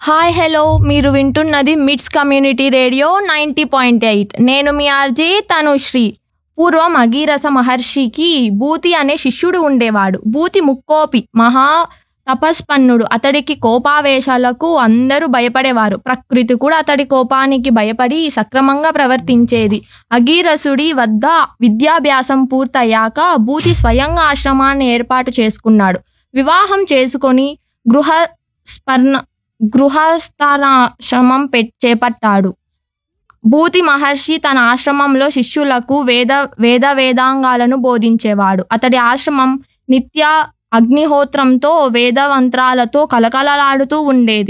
hi hello మీరు వింటున్నది MITS community radio ninety point eight నేను మీ ఆర్జీ తనుశ్రీ పూర్వం అగీరస మహర్షికి భూతి అనే శిష్యుడు ఉండేవాడు భూతి ముక్కోపి మహా తపస్పన్నుడు అతడికి కోపావేశాలకు అందరూ భయపడేవారు ప్రకృతి కూడా అతడి కోపానికి భయపడి సక్రమంగా ప్రవర్తించేది అగీరసుడి వద్ద విద్యాభ్యాసం పూర్తయ్యాక భూతి స్వయంగా ఆశ్రమాన్ని ఏర్పాటు చేసుకున్నాడు వివాహం చేసుకొని గృహ స్పర్ణ గృహస్థాశ్రమం పె చేపట్టాడు భూతి మహర్షి తన ఆశ్రమంలో శిష్యులకు వేద వేద వేదాంగాలను బోధించేవాడు అతడి ఆశ్రమం నిత్య అగ్నిహోత్రంతో వేదమంత్రాలతో కలకలలాడుతూ ఉండేది